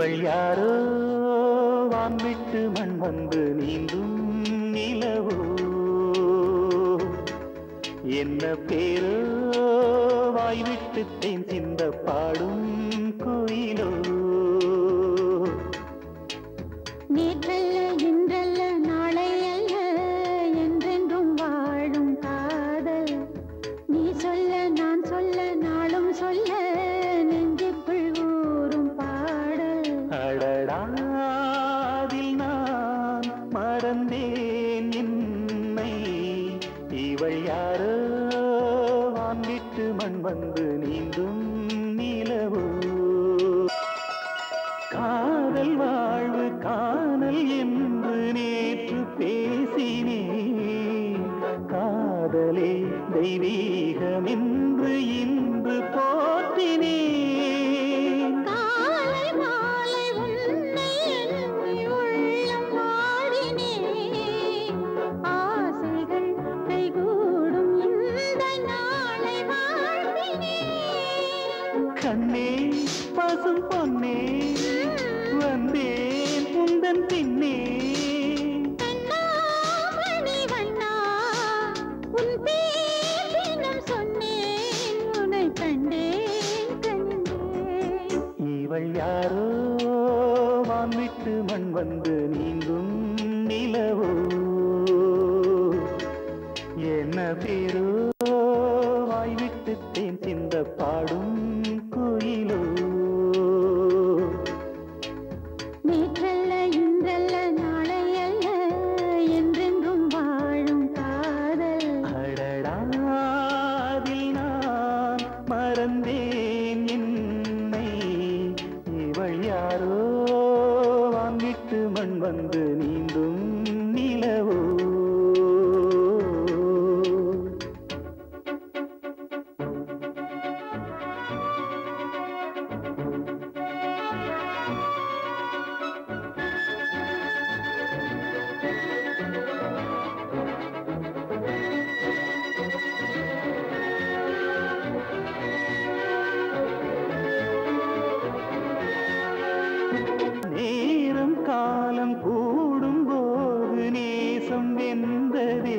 இவள் யாரோ வான் விட்டு மண் வந்து நீந்தும் நிலவோ என்ன பேரோ வாய் விட்டு தேன் சிந்த பாடும் குயிலோ நேற்றல்ல இன்றல்ல நாளை அல்ல என்றென்றும் வாழும் காதல் நீ சொல்ல நான் சொல்ல நாளும் சொல்ல நெஞ்சுக்குள் ஊறும் பாடல் அடடாதில் நான் மறந்தேன் என்னை இவள் யாரோ வான் விட்டு மண் வந்து நீந்தும் நிலவோ காதல் வாழ்வு காணல் என்று நேற்று பேசினேன் காதலே தெய்வீகம் என்று இன்று போற்றினேன் காலை மாலை உன்னை எண்ணி உள்ளம் நாடினேன் ஆசைகள் கைகூடும் இந்த நாளை வாழ்த்தினேன் கண்ணே பசும் பொன்னே வந்தேன் உந்தன் பின்னே கண்ணாமணி வண்ணா உன் பேர் தினம் சொன்னேன் உன்னை கண்டேன் கண்டேன் இவள் யாரோ வான் விட்டு மண் வந்து நீந்தும் நிலவோ என்ன பேரோ வாய் விட்டு தேன் சிந்த பாடும் குயிலோ நேற்றல்ல இன்றல்ல நாளை அல்ல என்றென்றும் வாழும் காதல் அடடாதில் நான் மறந்தேன் என்னை இவள் யாரோ வான் விட்டு மண் வந்து நீந்தும் நிலவோ நேரம் காலம் கூடும் போது நேசம் வென்றதே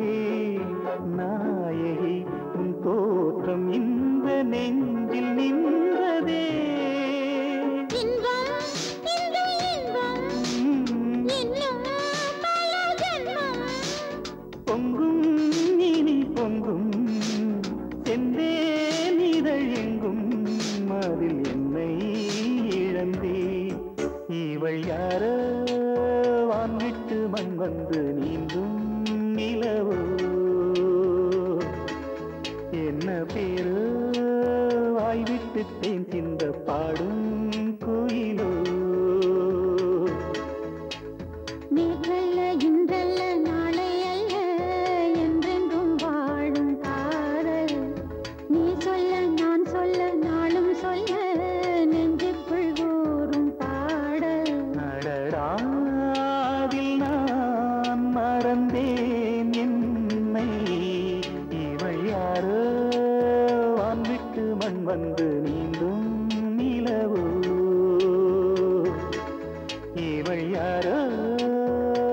நாயகி உன் தோற்றம் இந்த நெஞ்சில் நின்றதே இன்பம் இந்த இன்பம் உம், இன்னும் பல ஜென்மம் பொங்கும் இனி பொங்கும் சென்றே நிதழ் எங்கும் அதில் என்னை இழந்தே இவள் யாரோ வான் விட்டு மண் வந்து நீந்தும் நிலவோ என்ன பேரோ வாய் விட்டு தேன் சிந்த பாடும் குயிலோ நேற்றல்ல இன்றல்ல நாளை அல்ல என்றென்றும் வாழும் காதல் நீ சொல்ல நான் சொல்ல நாளும் சொல்ல நெஞ்சுக்குள் ஊறும் பாடல் அடடாதில் நான் மறந்தேன் என்னை இவள் யாரோ வான் விட்டு மண் வந்து நீந்தும் நிலவோ இவள் யாரோ